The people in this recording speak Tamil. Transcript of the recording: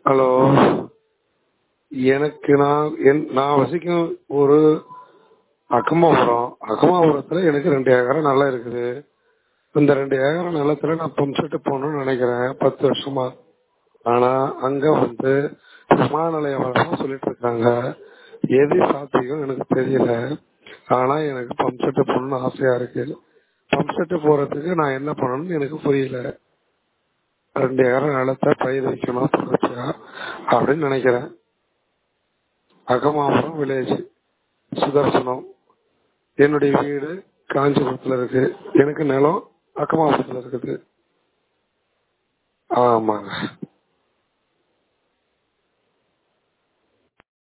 ஹலோ எனக்கு நான் என் நான் வசிக்கும் ஒரு அக்கமாபுரம் அக்கமாபுரத்தில் எனக்கு ரெண்டு ஏக்கரம் நிலம் இருக்குது இந்த ரெண்டு ஏக்கரம் நிலத்துல நான் பம்ப் செட்டு போடணும்னு நினைக்கிறேன் பத்து வருஷமா ஆனா அங்க வந்து விமான நிலையம் வரணும்னு சொல்லிட்டு இருக்காங்க எது சாத்தியம் எனக்கு தெரியல ஆனா எனக்கு பம்ப் செட்டு போடணும்னு ஆசையா இருக்கு பம்ப் செட்டு போறதுக்கு நான் என்ன பண்ணணும்னு எனக்கு புரியல ரெண்டு ஏக்கரம் நிலத்தை பயிர் வைக்கணும் தொடர்ச்சியா அப்படின்னு நினைக்கிறேன் அகமாபுரம் வில்லேஜ் சுதர்சனம் என்னுடைய வீடு காஞ்சிபுரத்துல இருக்கு எனக்கு நிலம் அக்கமாபுரத்துல இருக்குது ஆமாங்க